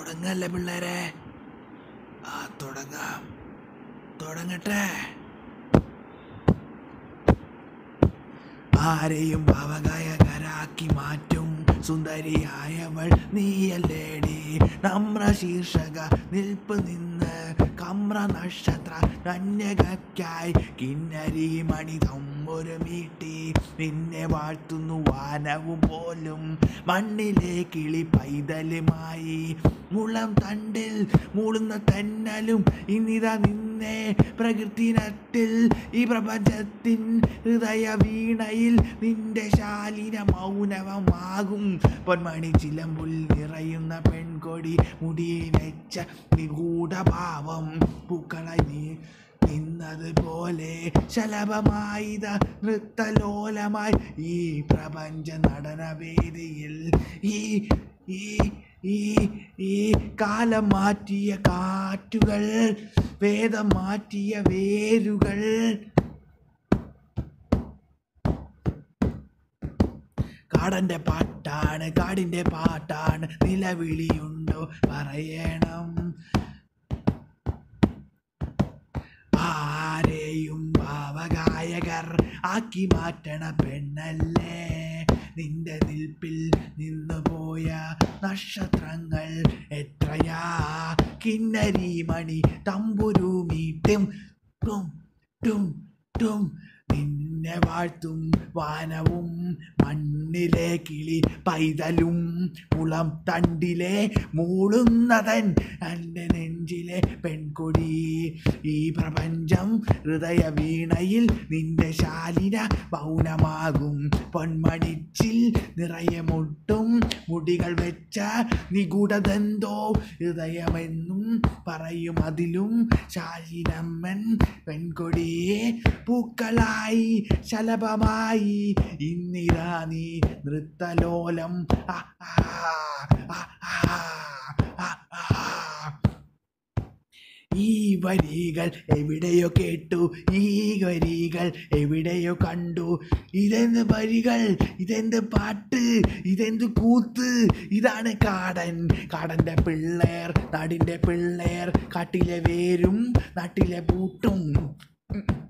തുടങ്ങല്ലേ പിള്ളേരെ ആ തുടങ്ങാം തുടങ്ങട്ടെ ആരെയും ഭാവഗായകരാക്കി മാറ്റും സുന്ദരിയായവൾ നീയല്ലേടി നമ്ര ശീർഷക നിൽപ്പ് നിന്ന് കമ്ര നക്ഷത്ര കന്യകയ്ക്കായി കിന്നരി മണി തമ്പൊരു മീട്ടി നിന്നെ വാഴ്ത്തുന്നു വാനവും പോലും മണ്ണിലെ കിളി പൈതലുമായി മുളം തണ്ടിൽ മൂളുന്ന തെന്നലും ഇന്നിതാ നിന്നെ പ്രകൃതി നട്ടിൽ ഈ പ്രപഞ്ചത്തിൻ ഹൃദയ വീണയിൽ നിന്റെ ശാലീന മൗനവമാകും പൊന്മണി ചിലമ്പുൽ നിറയുന്ന പെൺകൊടി മുടിയിൽ വെച്ച നിഗൂഢഭാവം പൂക്കളായി നീ നിന്നതുപോലെ ശലഭമായിത നൃത്തലോലമായി ഈ പ്രപഞ്ച നടനവേദിയിൽ ഈ ഈ ഈ ഈ കാലം മാറ്റിയ കാറ്റുകൾ വേദം മാറ്റിയ വേരുകൾ കാടന്റെ പാട്ടാണ് കാടിന്റെ പാട്ടാണ് നിലവിളിയുണ്ടോ പറയണം ആരെയും ഭാവഗായകർ ആക്കി മാറ്റണ പെണ്ണല്ലേ നിന്റെ നിൽപ്പിൽ നിന്നുപോയ നക്ഷത്രങ്ങൾ എത്രയാ കിന്നരി മണി തമ്പുരു മീട്ടും ടും ടും ടും നിന്നെ വാഴ്ത്തും വാനവും മണ്ണിലെ കിളി പൈതലും മുളം തണ്ടിലെ മൂളുന്നതൻ എൻ്റെ നെഞ്ചിലെ പെൺകൊടി ഈ പ്രപഞ്ചം ഹൃദയ വീണയിൽ നിന്റെ ശാലിന മൗനമാകും പൊന്മണിച്ചിൽ നിറയെ മുട്ടും മുടികൾ വെച്ച നിഗൂഢതെന്തോ ഹൃദയമെന്നും പറയും അതിലും ശാലിനമ്മൻ പെൺകൊടിയെ പൂക്കളായി ശലഭമായി ഇന്നിരാ നീ നൃത്തലോലം ആ, ആ, ആ, ആ, ആ, ആ. ഈ വരികൾ എവിടെയോ കേട്ടു ഈ വരികൾ എവിടെയോ കണ്ടു ഇതെന്ത് വരികൾ ഇതെന്ത് പാട്ട് ഇതെന്ത് കൂത്ത് ഇതാണ് കാടൻ കാടന്റെ പിള്ളേർ നാടിന്റെ പിള്ളേർ കാട്ടിലെ വേരും നാട്ടിലെ പൂട്ടും